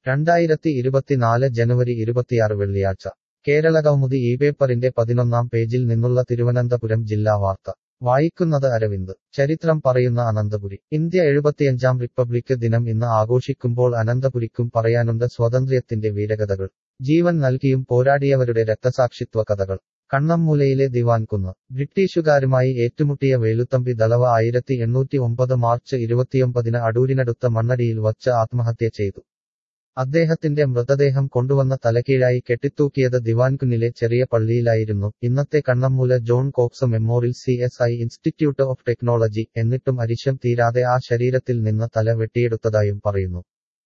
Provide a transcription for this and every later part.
രണ്ടായിരത്തി ഇരുപത്തിനാല് ജനുവരി ഇരുപത്തിയാറ് വെള്ളിയാഴ്ച കേരളകൗമുദി ഈ പേപ്പറിന്റെ പതിനൊന്നാം പേജിൽ നിന്നുള്ള തിരുവനന്തപുരം ജില്ലാ വാർത്ത വായിക്കുന്നത് അരവിന്ദ് ചരിത്രം പറയുന്ന അനന്തപുരി ഇന്ത്യ എഴുപത്തിയഞ്ചാം റിപ്പബ്ലിക് ദിനം ഇന്ന് ആഘോഷിക്കുമ്പോൾ അനന്തപുരിക്കും പറയാനുണ്ട് സ്വാതന്ത്ര്യത്തിന്റെ വീരകഥകൾ ജീവൻ നൽകിയും പോരാടിയവരുടെ രക്തസാക്ഷിത്വ കഥകൾ കണ്ണമ്മൂലയിലെ ദിവാൻകുന്ന് ബ്രിട്ടീഷുകാരുമായി ഏറ്റുമുട്ടിയ വേലുത്തമ്പി ദളവ ആയിരത്തി എണ്ണൂറ്റി ഒമ്പത് മാർച്ച് ഇരുപത്തിയൊമ്പതിന് അടൂരിനടുത്ത മണ്ണടിയിൽ വച്ച് ആത്മഹത്യ ചെയ്തു അദ്ദേഹത്തിന്റെ മൃതദേഹം കൊണ്ടുവന്ന തലകീഴായി കെട്ടിത്തൂക്കിയത് ദിവാൻകുന്നിലെ ചെറിയ പള്ളിയിലായിരുന്നു ഇന്നത്തെ Kannammoola John Cox memorial C S I institute of technology എന്നിട്ടും അരിശം തീരാതെ ആ ശരീരത്തിൽ നിന്ന് തല വെട്ടിയെടുത്തതായും പറയുന്നു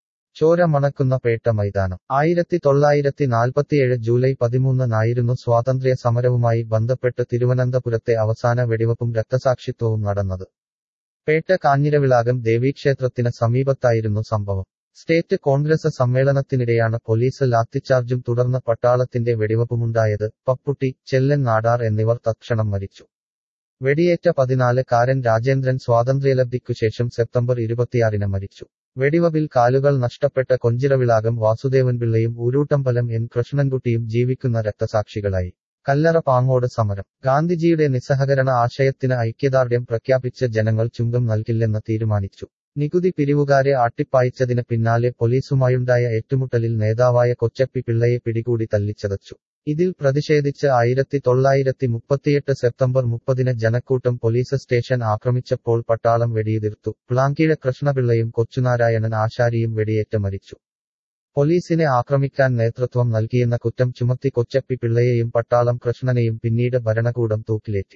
ചോര മണക്കുന്ന പേട്ട മൈതാനം ആയിരത്തി തൊള്ളായിരത്തി നാൽപ്പത്തിയേഴ് ജൂലൈ പതിമൂന്നിനായിരുന്നു സ്വാതന്ത്ര്യ സമരവുമായി ബന്ധപ്പെട്ട് തിരുവനന്തപുരത്തെ അവസാന വെടിവെപ്പും രക്തസാക്ഷിത്വവും നടന്നത് പേട്ട കാഞ്ഞിരവിളാകം ദേവീക്ഷേത്രത്തിന് സമീപത്തായിരുന്നു സംഭവം സ്റ്റേറ്റ് കോൺഗ്രസ് സമ്മേളനത്തിനിടെയാണ് പോലീസ് ലാത്തിച്ചാർജും തുടർന്ന് പട്ടാളത്തിന്റെ വെടിവെപ്പുമുണ്ടായത് പപ്പുട്ടി ചെല്ലൻ നാടാർ എന്നിവർ തത്ക്ഷണം മരിച്ചു വെടിയേറ്റ പതിനാല് കാരൻ രാജേന്ദ്രൻ സ്വാതന്ത്ര്യലബ്ധിക്കുശേഷം സെപ്റ്റംബർ ഇരുപത്തിയാറിന് മരിച്ചു വെടിവപ്പിൽ കാലുകൾ നഷ്ടപ്പെട്ട കൊഞ്ചിറവിളാകം വാസുദേവൻ പിള്ളയും ഊരൂട്ടമ്പലം എൻ കൃഷ്ണൻകുട്ടിയും ജീവിക്കുന്ന രക്തസാക്ഷികളായി കല്ലറ പാങ്ങോട് സമരം ഗാന്ധിജിയുടെ നിസ്സഹകരണ ആശയത്തിന് ഐക്യദാർഢ്യം പ്രഖ്യാപിച്ച ജനങ്ങൾ ചുങ്കം നൽകില്ലെന്ന് തീരുമാനിച്ചു നികുതി പിരിവുകാരെ ആട്ടിപ്പായിച്ചതിന് പിന്നാലെ പോലീസുമായുണ്ടായ ഏറ്റുമുട്ടലിൽ നേതാവായ കൊച്ചപ്പി പിള്ളയെ പിടികൂടി തല്ലിച്ചതച്ചു ഇതിൽ പ്രതിഷേധിച്ച് ആയിരത്തി തൊള്ളായിരത്തി മുപ്പത്തിയെട്ട് സെപ്റ്റംബർ മുപ്പതിന് ജനക്കൂട്ടം പോലീസ് സ്റ്റേഷൻ ആക്രമിച്ചപ്പോൾ പട്ടാളം വെടിയുതിർത്തു പ്ലാങ്കിഴ കൃഷ്ണപിള്ളയും കൊച്ചുനാരായണൻ ആശാരിയും വെടിയേറ്റ് മരിച്ചു പോലീസിനെ ആക്രമിക്കാൻ നേതൃത്വം നൽകിയെന്ന കുറ്റം ചുമത്തി കൊച്ചപ്പി പിള്ളയെയും പട്ടാളം കൃഷ്ണനെയും പിന്നീട് ഭരണകൂടം തൂക്കിലേറ്റി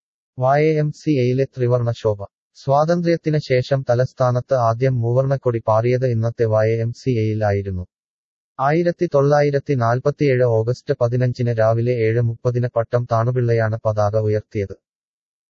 വായ എം സി എയിലെ ത്രിവർണ ശോഭ സ്വാതന്ത്ര്യത്തിന് ശേഷം തലസ്ഥാനത്ത് ആദ്യം മൂവർണക്കൊടി പാറിയത് ഇന്നത്തെ വായ എം സി എയിൽ ആയിരുന്നു ആയിരത്തി തൊള്ളായിരത്തി നാൽപ്പത്തിയേഴ് ഓഗസ്റ്റ് പതിനഞ്ചിന് രാവിലെ ഏഴ് മുപ്പതിന് പട്ടം താണുപിള്ളയാണ് പതാക ഉയർത്തിയത്